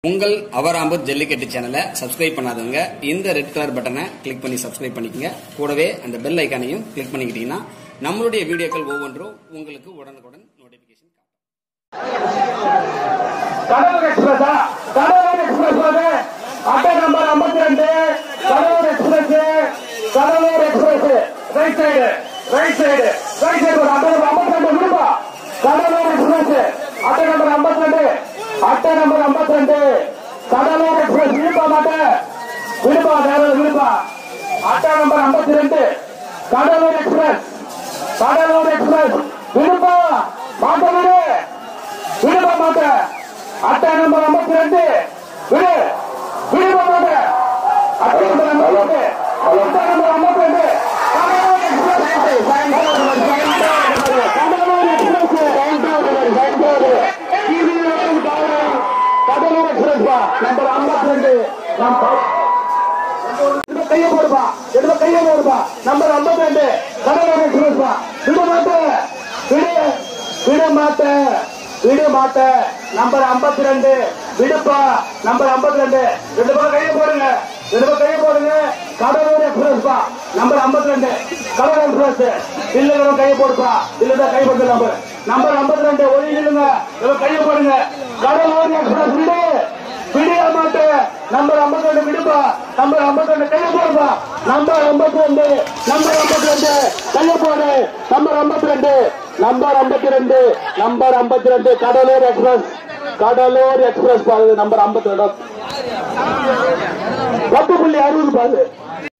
உங்கள் அவராம்பு ஜல்லிக்கட்டு சேனலை சப்ஸ்கிரைப் பண்ணாதவங்க இந்த ரெட் கலர் பட்டனை கிளிக் பண்ணி சப்ஸ்கிரைப் பண்ணிக்கங்க கூடவே அந்த பெல் ஐக்கானையும் கிளிக் பண்ணிக்கிட்டீங்கன்னா நம்மளுடைய வீடியோக்கள் ஒவ்வொன்றும் உங்களுக்கு உடனுக்குடன் நோட்டிபிகேஷன் கடலூர் எக்ஸ்பிரஸா கடலூர் எக்ஸ்பிரஸ் வந்து அட்டை நம்பர் ஐம்பத்தி ரெண்டு Cuddalore express Cuddalore express right side right side right side அட்டை நம்பர் ஐம்பத்தி ரெண்டு விருப்பா கடலூர் எக்ஸ்பிரஸ் அட்டை நம்பர் ஐம்பத்தி ரெண்டு அட்டை நம்பர் ஐம்பத்தி ரெண்டு கடலூர் எக்ஸ்பிரஸ் விழுப்பா மாட்டேன் விழுப்பா நேரம் விழுப்பா அட்டை நம்பர் ஐம்பத்தி ரெண்டு கடலூர் எக்ஸ்பிரஸ் கடலூர் எக்ஸ்பிரஸ் விழுப்பா மாட்ட விடு விடுபட மாட்டேன் அட்டை நம்பர் ஐம்பத்தி ரெண்டு விடு விடுபட மாட்டேன் அட்டை நம்பர் ஐம்பத்தி ரெண்டு அட்டை நம்பர் ஐம்பத்தி ரெண்டு Cuddalore express Cuddalore express Cuddalore express பா நம்பர் ஐம்பத்தி ரெண்டு நம் எடுத்த கையை போடுப்பா எடுத்த கையை போடுப்பா நம்பர் ஐம்பத்தி ரெண்டு கடலூர் எக்ஸ்பிரஸ் பா விட மாட்டேன் விடு விட மாட்டேன் விட மாட்டேன் நம்பர் ஐம்பத்தி ரெண்டு விடுப்பா நம்பர் ஐம்பத்தி ரெண்டு ரெண்டு பேரும் கையை போடுங்க ரெண்டு பேரும் கையை போடுங்க கடலூர் எக்ஸ்பிரஸ் பா நம்பர் ஐம்பத்தி ரெண்டு கடலூர் எக்ஸ்பிரஸ் இல்லைங்க கையை போடுப்பா இல்லைன்னா கை போடுங்க நம்பர் நம்பர் ஐம்பத்தி ரெண்டு ஒளி இல்லைங்க இவன் கையை போடுங்க கடலூர் எக்ஸ்பிரஸ் விடு விடிய மாட்டேன் நம்பர் ஐம்பத்தி ரெண்டு விடுப்பா நம்பர் ஐம்பத்தி ரெண்டு கையை போடுப்பா நம்பர் ஐம்பத்தி ரெண்டு நம்பர் ஐம்பத்தி ரெண்டு கையை போடு நம்பர் ஐம்பத்தி ரெண்டு நம்பர் ஐம்பத்தி ரெண்டு நம்பர் ஐம்பத்தி ரெண்டு கடலூர் எக்ஸ்பிரஸ் கடலூர் எக்ஸ்பிரஸ் பாருங்க நம்பர் ஐம்பத்தி ரெண்டு பத்து புள்ளி அறுபது பாரு